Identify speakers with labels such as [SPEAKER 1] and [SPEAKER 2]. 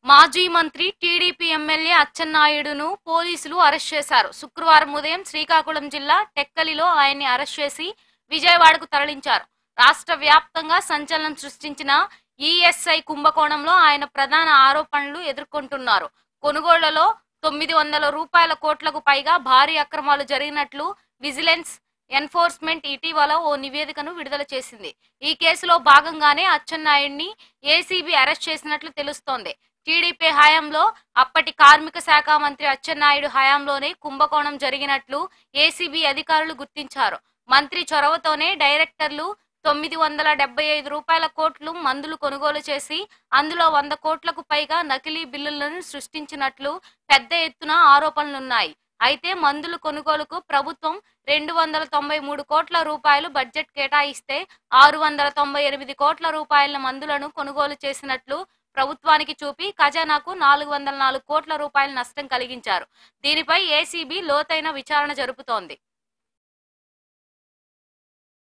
[SPEAKER 1] మాజీ మంత్రి TDP MLA అచ్చెన్నాయుడును పోలీసులు అరెస్ట్ చేశారు శుక్రవారం ఉదయం శ్రీకాకుళం జిల్లా టెక్కలిలో ఆయన్ని అరెస్ట్ చేసి విజయవాడకు తరలించారు రాష్ట్ర వ్యాప్తంగా సంచలనం సృష్టించిన ఈఎస్ఐ కుంభకోణంలో ఆయన ప్రధాన ఆరోపణలు ఎదుర్కొంటున్నారు కొనుగోళ్లలో తొమ్మిది వందల రూపాయల కోట్లకు పైగా భారీ అక్రమాలు జరిగినట్లు విజిలెన్స్ ఎన్ఫోర్స్మెంట్ ఇటీవల ఓ నివేదికను విడుదల చేసింది ఈ కేసులో భాగంగానే అచ్చెన్నాయుడిని ఏసీబీ అరెస్ట్ చేసినట్లు తెలుస్తోంది టీడీపీ హయాంలో అప్పటి కార్మిక శాఖ మంత్రి అచ్చెన్నాయుడు హయాంలోనే కుంభకోణం జరిగినట్లు ఏసీబీ అధికారులు గుర్తించారు మంత్రి చొరవతోనే డైరెక్టర్లు తొమ్మిది వందల డెబ్బై ఐదు రూపాయల కోట్లు మందులు కొనుగోలు చేసి అందులో వంద కోట్లకు పైగా నకిలీ బిల్లులను సృష్టించినట్లు పెద్ద ఎత్తున ఆరోపణలున్నాయి అయితే మందుల కొనుగోలుకు ప్రభుత్వం రెండు వందల తొంభై మూడు కోట్ల రూపాయలు బడ్జెట్ కేటాయిస్తే ఆరు వందల తొంభై ఎనిమిది కోట్ల రూపాయల మందులను కొనుగోలు చేసినట్లు ప్రభుత్వానికి చూపి ఖజానాకు నాలుగు వందల నాలుగు కోట్ల రూపాయల నష్టం కలిగించారు దీనిపై ఏసీబీ లోతైన విచారణ జరుపుతోంది